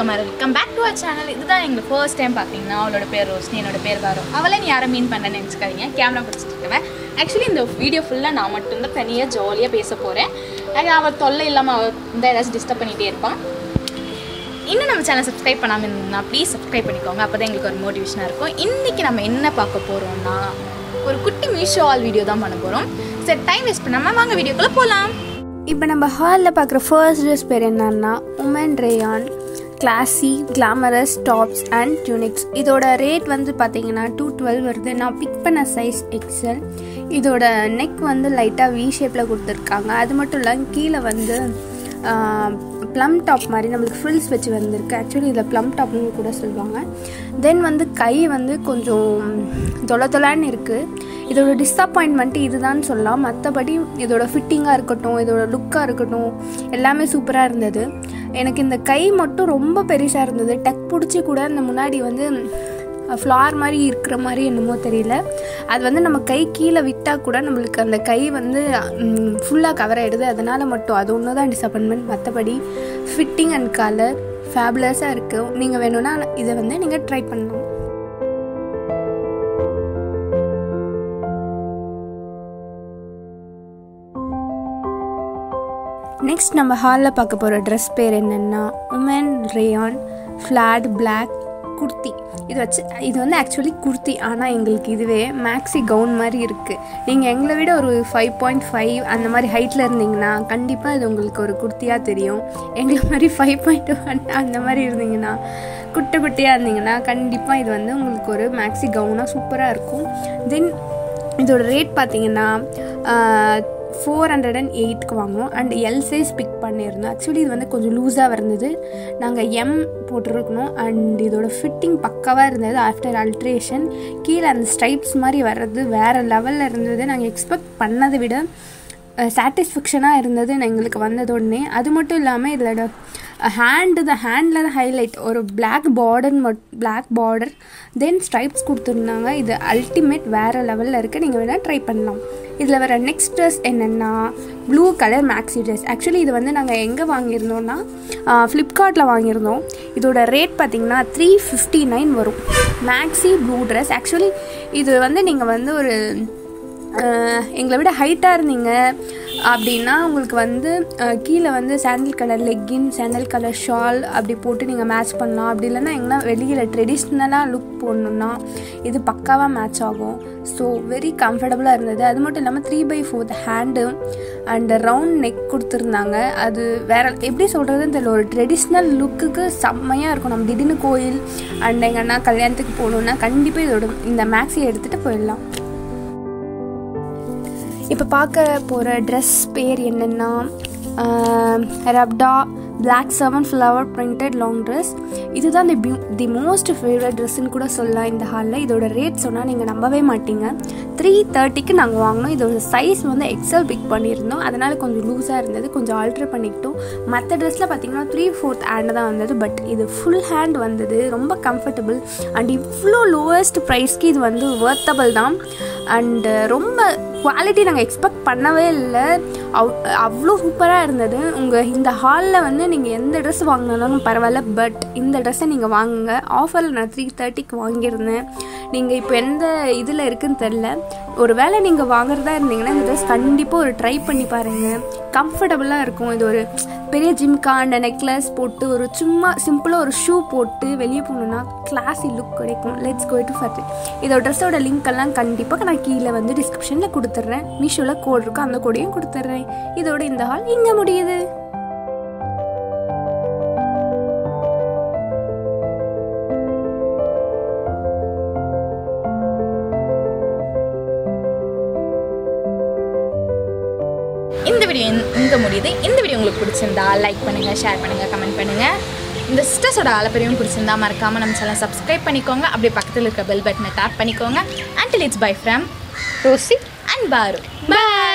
welcome welcome back to our channel இதுதான் எங்களுக்கு first time பார்த்தீங்கன்னா அவளோட பேர் ரோஷினி என்னோட பேர் வரும் அவளை நீ யாரை மீன் பண்ண நினச்சிக்காதீங்க கேமரா பிடிச்சிட்டு இருக்கவன் ஆக்சுவலி இந்த வீடியோ ஃபுல்லாக நான் மட்டும்தான் தனியாக ஜாலியாக பேச போகிறேன் அவள் தொல்லை இல்லாமல் அவள் வந்து ஏதாச்சும் டிஸ்டர்ப் பண்ணிகிட்டே இருப்பான் இன்னும் நம்ம சேனல் சப்ஸ்கிரைப் பண்ணாமல் இருந்தீங்கன்னா ப்ளீஸ் சப்ஸ்கிரைப் பண்ணிக்கோங்க அப்போ தான் எங்களுக்கு ஒரு மோட்டிவேஷனாக இருக்கும் இன்றைக்கி நம்ம என்ன பார்க்க போகிறோம்னா ஒரு குட்டி மீஷோ ஆல் வீடியோ தான் பண்ண போகிறோம் சரி டைம் வேஸ்ட் பண்ணாமல் வாங்க வீடியோக்குள்ளே போகலாம் இப்போ நம்ம ஹாலில் பார்க்குற ஃபர்ஸ்ட் ட்ரெஸ் பேர் என்னன்னா woman rayon classy glamorous tops and tunics இதோட ரேட் வந்து பார்த்தீங்கன்னா டூ டுவெல் வருது நான் பிக் பண்ண சைஸ் எக்ஸல் இதோட நெக் வந்து லைட்டாக வி ஷேப்பில் கொடுத்துருக்காங்க அது மட்டும் இல்லாமல் கீழே வந்து ப்ளம் டாப் மாதிரி நம்மளுக்கு ஃப்ரில்ஸ் வச்சு வந்திருக்கு ஆக்சுவலி இதில் ப்ளம் டாப்னு கூட சொல்லுவாங்க தென் வந்து கை வந்து கொஞ்சம் தொலை தொலைன்னு இருக்குது இதோட டிஸப்பாயின்மெண்ட் இதுதான் சொல்லலாம் மற்றபடி இதோட ஃபிட்டிங்காக இருக்கட்டும் இதோட லுக்காக இருக்கட்டும் எல்லாமே சூப்பராக இருந்தது எனக்கு இந்த கை மட்டும் ரொம்ப பெருசாக இருந்தது டக் பிடிச்சி கூட இந்த முன்னாடி வந்து ஃப்ளார் மாதிரி இருக்கிற மாதிரி என்னமோ தெரியல அது வந்து நம்ம கை கீழே விட்டால் கூட நம்மளுக்கு அந்த கை வந்து ஃபுல்லாக கவர் ஆகிடுது அதனால் மட்டும் அது ஒன்று தான் டிசப்பாயின்மெண்ட் மற்றபடி ஃபிட்டிங் அண்ட் கலர் ஃபேபுலஸாக இருக்குது நீங்கள் வேணும்னா இதை வந்து நீங்கள் ட்ரை பண்ணலாம் நெக்ஸ்ட் நம்ம ஹாலில் பார்க்க போகிற ட்ரெஸ் பேர் என்னென்னா woman rayon flat black kurti இது வச்சு இது வந்து ஆக்சுவலி குர்த்தி ஆனால் எங்களுக்கு இதுவே மேக்ஸி கவுன் மாதிரி இருக்குது நீங்கள் எங்களை விட ஒரு ஃபைவ் பாயிண்ட் ஃபைவ் அந்த மாதிரி ஹைட்டில் இருந்தீங்கன்னா கண்டிப்பாக இது உங்களுக்கு ஒரு குர்த்தியாக தெரியும் எங்களை மாதிரி ஃபைவ் பாயிண்ட் ஒன் அந்த மாதிரி இருந்தீங்கன்னா குட்டை குட்டியாக இருந்தீங்கன்னா கண்டிப்பாக இது வந்து உங்களுக்கு ஒரு மேக்ஸி கவுனாக சூப்பராக இருக்கும் தென் இதோட ரேட் பார்த்தீங்கன்னா ஃபோர் ஹண்ட்ரட் அண்ட் எயிட்க்கு வாங்கினோம் அண்ட் எல் சைஸ் பிக் பண்ணியிருந்தோம் ஆக்சுவலி இது வந்து கொஞ்சம் லூஸாக இருந்தது நாங்கள் எம் போட்டிருக்கணும் அண்ட் இதோட ஃபிட்டிங் பக்காவாக இருந்தது ஆஃப்டர் அல்ட்ரேஷன் கீழே அந்த ஸ்ட்ரைப்ஸ் மாதிரி வர்றது வேறு லெவலில் இருந்தது நாங்கள் எக்ஸ்பெக்ட் பண்ணதை விட சாட்டிஸ்ஃபேக்ஷனாக இருந்தது எங்களுக்கு வந்ததோடனே அது மட்டும் இல்லாமல் இதோட ஹேண்டு த ஹேண்டில் தான் ஹைலைட் ஒரு black border matte black border then stripes கொடுத்துருந்தாங்க இது அல்டிமேட் வேறு லெவலில் இருக்குது நீங்கள் வேணால் ட்ரை பண்ணலாம் இதில் வர நெக்ஸ்ட் ட்ரெஸ் என்னென்னா blue colour maxi dress actually இது வந்து நாங்கள் எங்கே வாங்கியிருந்தோம்னா ஃப்ளிப்கார்ட்டில் வாங்கியிருந்தோம் இதோட ரேட் பார்த்திங்கன்னா த்ரீ ஃபிஃப்டி நைன் வரும் மேக்ஸி ப்ளூ ட்ரெஸ் ஆக்சுவலி இது வந்து நீங்கள் வந்து ஒரு எங்களை விட ஹைட்டாக இருந்தீங்க அப்படின்னா உங்களுக்கு வந்து கீழே வந்து sandal colour legging sandal colour shawl அப்படி போட்டு நீங்கள் மேட்ச் பண்ணலாம் அப்படி இல்லைன்னா எங்கன்னா வெளியில் ட்ரெடிஷ்னலாக லுக் போடணுன்னா இது பக்காவாக மேட்ச் ஆகும் ஸோ வெரி கம்ஃபர்டபுளாக இருந்தது அது மட்டும் இல்லாமல் three by fourth hand and round neck கொடுத்துருந்தாங்க அது வேற எப்படி சொல்கிறதுன்னு தெரியல ஒரு ட்ரெடிஷ்னல் லுக்குக்கு செம்மையாக இருக்கும் நம்ம திடீர்னு கோயில் அண்ட் எங்கன்னா கல்யாணத்துக்கு போகணுன்னா கண்டிப்பாக இதோட இந்த மேக்ஸியை எடுத்துகிட்டு போயிடலாம் இப்போ பார்க்க போகிற ட்ரெஸ் பேர் என்னென்னா ரப்டா black seven flower printed long dress இதுதான் the PU the most favourite ட்ரெஸ்ஸுன்னு கூட சொல்லலாம் இந்த ஹாலில் இதோட ரேட் சொன்னால் நீங்கள் நம்பவே மாட்டீங்க த்ரீ தேர்ட்டிக்கு நாங்கள் வாங்கினோம் இதோட சைஸ் வந்து எக்ஸல் பிக் பண்ணியிருந்தோம் அதனால் கொஞ்சம் லூஸாக இருந்தது கொஞ்சம் ஆல்ட்ரு பண்ணிக்கிட்டோம் மற்ற ட்ரெஸ்ஸில் பார்த்தீங்கன்னா த்ரீ ஃபோர்த் ஹேண்டு தான் வந்தது பட் இது ஃபுல் ஹேண்ட் வந்தது ரொம்ப கம்ஃபர்டபுள் அண்ட் இவ்வளோ லோவஸ்ட் ப்ரைஸ்க்கு இது வந்து ஒர்த்தபிள் தான் அண்டு ரொம்ப குவாலிட்டி நாங்கள் எக்ஸ்பெக்ட் பண்ணவே இல்லை அவ் அவ்வளோ சூப்பராக இருந்தது உங்கள் இந்த ஹாலில் வந்து நீங்கள் எந்த ட்ரெஸ் வாங்கினாலும் பரவாயில்ல பட் இந்த ட்ரெஸ்ஸை நீங்கள் வாங்குங்க ஆஃபரில் நான் த்ரீ தேர்ட்டிக்கு வாங்கியிருந்தேன் நீங்கள் இப்போ எந்த இதில் இருக்குதுன்னு தெரில ஒரு வேளை நீங்கள் வாங்குறதா இருந்தீங்கன்னா இந்த ட்ரெஸ் கண்டிப்பாக ஒரு ட்ரை பண்ணி பாருங்கள் கம்ஃபர்டபுளாக இருக்கும் இது ஒரு பெரிய ஜிம்கா அண்ட் நெக்லஸ் போட்டு ஒரு சும்மா சிம்பிளாக ஒரு ஷூ போட்டு வெளியே போகணுன்னா கிளாஸி லுக் கிடைக்கும் லெட்ஸ் கோ டு ஃபர்ஸ்ட் இதோட ட்ரெஸ்ஸோட லிங்க் எல்லாம் கண்டிப்பாக நான் கீழே வந்து டிஸ்கிரிப்ஷனில் கொடுத்துட்றேன் மீஷோவில் கோட் இருக்கும் அந்த கோடையும் கொடுத்துட்றேன் இதோட இந்த ஹால் இங்கே முடியுது இந்த வீடியோ இங்கே முடியுது இந்த வீடியோ உங்களுக்கு பிடிச்சிருந்தா லைக் பண்ணுங்கள் ஷேர் பண்ணுங்கள் கமெண்ட் பண்ணுங்கள் இந்த சிஸ்டர்ஸோட ஆலப்பெரியும் பிடிச்சிருந்தா மறக்காமல் நம்ம சேனல் சப்ஸ்கிரைப் பண்ணிக்கோங்க அப்படியே பக்கத்தில் இருக்க பெல் பட்டனை டேப் பண்ணிக்கோங்க until it's bye from Rosie and Paru bye